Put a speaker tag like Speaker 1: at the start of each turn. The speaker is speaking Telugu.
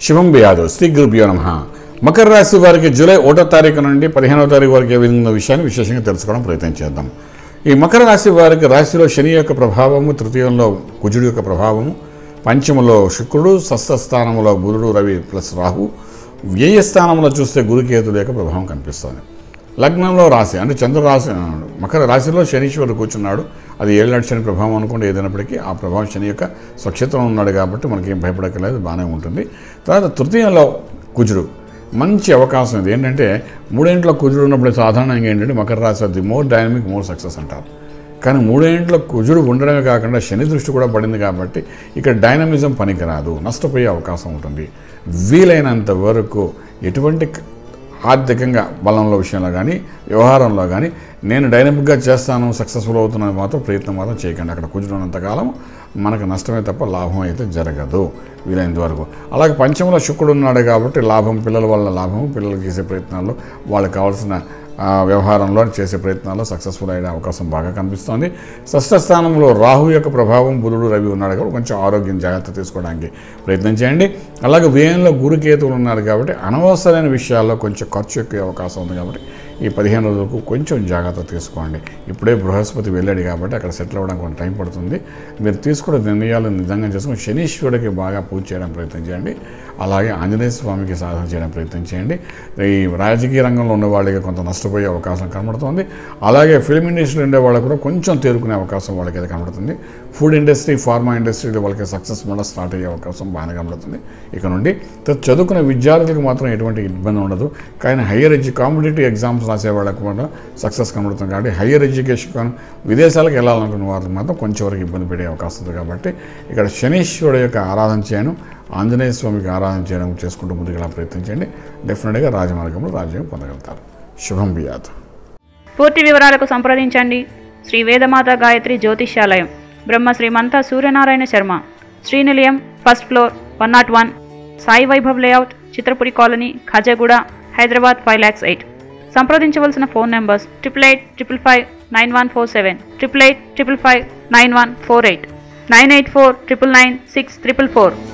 Speaker 1: శుభం బియాదు శ్రీ గురుభ్యో నమ మకర రాశి వారికి జూలై ఒకటో తారీఖు నుండి పదిహేనవ తారీఖు వరకు ఏ విధంగా ఉన్న విషయాన్ని విశేషంగా తెలుసుకోవడం ప్రయత్నం చేద్దాం ఈ మకర రాశి వారికి రాశిలో శని యొక్క ప్రభావము తృతీయంలో కుజుడు యొక్క ప్రభావము పంచములో శుక్రుడు షష్ఠ స్థానంలో బుధుడు రవి ప్లస్ రాహు వ్యయ స్థానంలో చూస్తే గురుకేతుల యొక్క ప్రభావం కనిపిస్తుంది లగ్నంలో రాశి అంటే చంద్ర రాశి మకర రాశిలో శనీశ్వరుడు కూర్చున్నాడు అది ఏళ్ళనాటి శని ప్రభావం అనుకుంటే ఏదైనప్పటికీ ఆ ప్రభావం శని యొక్క స్వక్షేత్రం ఉన్నాడు కాబట్టి మనకేం భయపడక్కర్లేదు బాగానే ఉంటుంది తర్వాత తృతీయంలో కుజుడు మంచి అవకాశం ఇది ఏంటంటే మూడేంట్లో కుజుడు ఉన్నప్పుడు సాధారణంగా ఏంటంటే మకర రాశి the more dynamic more success అంటారు కానీ మూడేంట్లో కుజుడు ఉండడమే కాకుండా శని దృష్టి కూడా పడింది కాబట్టి ఇక్కడ డైనమిజం పనికిరాదు నష్టపోయే అవకాశం ఉంటుంది వీలైనంత వరకు ఎటువంటి క- ఆర్థికంగా బలంలో విషయంలో కానీ వ్యవహారంలో కానీ నేను డైనమిక్గా చేస్తాను సక్సెస్ఫుల్ అవుతున్నాను మాత్రం ప్రయత్నం మాత్రం చేయకండి అక్కడ కూర్చున్నంతకాలం మనకు నష్టమే తప్ప లాభం అయితే జరగదు వీలైనంత వరకు అలాగే పంచంలో శుక్రుడు ఉన్నాడు కాబట్టి లాభం పిల్లల వల్ల లాభం పిల్లలు చేసే ప్రయత్నాల్లో వాళ్ళకి కావాల్సిన ఆ, వ్యవహారంలో చేసే ప్రయత్నాల్లో సక్సెస్ఫుల్ అయ్యే అవకాశం బాగా కనిపిస్తోంది షష్ఠ స్థానంలో రాహు యొక్క ప్రభావం బుధుడు రవి ఉన్నాడు కాబట్టి కొంచెం ఆరోగ్యం జాగ్రత్త తీసుకోవడానికి ప్రయత్నం చేయండి అలాగే వ్యయంలో గురుకేతువులు ఉన్నారు కాబట్టి అనవసరమైన విషయాల్లో కొంచెం ఖర్చు ఎక్కువ అవకాశం ఉంది కాబట్టి ఈ పదిహేను రోజులకు కొంచెం జాగ్రత్త తీసుకోండి ఇప్పుడే బృహస్పతి వెళ్ళాడు కాబట్టి అక్కడ సెటిల్ అవ్వడానికి కొంత టైం పడుతుంది మీరు తీసుకున్న నిర్ణయాలు నిజంగా చేసుకుని శనీశ్వరుడికి బాగా పూజ చేయడం ప్రయత్నం చేయండి అలాగే ఆంజనేయ స్వామికి సాధన చేయడం ప్రయత్నం చేయండి ఈ రాజకీయ రంగంలో ఉన్న వాళ్ళకి కొంత నష్టపోయే అవకాశం కనబడుతుంది అలాగే ఫిల్మ్ ఇండస్ట్రీలో ఉండే వాళ్ళకు కూడా కొంచెం తేరుకునే అవకాశం వాళ్ళకి అయితే కనబడుతుంది ఫుడ్ ఇండస్ట్రీ ఫార్మా ఇండస్ట్రీలో వాళ్ళకి సక్సెస్ మళ్ళీ స్టార్ట్ అయ్యే అవకాశం బాగానే కనబడుతుంది ఇక నుండి తర్వాత చదువుకునే విద్యార్థులకు మాత్రం ఎటువంటి ఇబ్బంది ఉండదు కానీ హయ్యర్ ఎడ్యు కాంపిటేటివ్ ఎగ్జామ్స్ రాసే వాళ్ళకు కూడా సక్సెస్ కనబడుతుంది కాబట్టి హయ్యర్ ఎడ్యుకేషన్ కానీ విదేశాలకు వెళ్ళాలనుకున్న వాళ్ళకి మాత్రం కొంచెం వరకు ఇబ్బంది పడే అవకాశం ఉంది కాబట్టి ఇక్కడ శనీశ్వరుడు యొక్క ఆరాధన చేయడం ఆంజనేయ స్వామికి ఆరాధన చేయడం చేసుకుంటూ ముందుకు ప్రయత్నం చేయండి డెఫినెట్గా రాజమార్గంలో రాజ్యం పొందగలుగుతారు శుభం బియాత్
Speaker 2: పూర్తి వివరాలకు సంప్రదించండి శ్రీ వేదమాత గాయత్రి జ్యోతిష్యాలయం Brahma Srimantha Suryanarayana Sharma Srinilayam first floor one not one Sai Vaibhav layout Chitrapuri colony Khajaguda Hyderabad five lakhs eight సంప్రదించవలసిన phone numbers triple eight triple five nine one four seven triple eight triple five nine one four eight nine eight four triple nine six triple four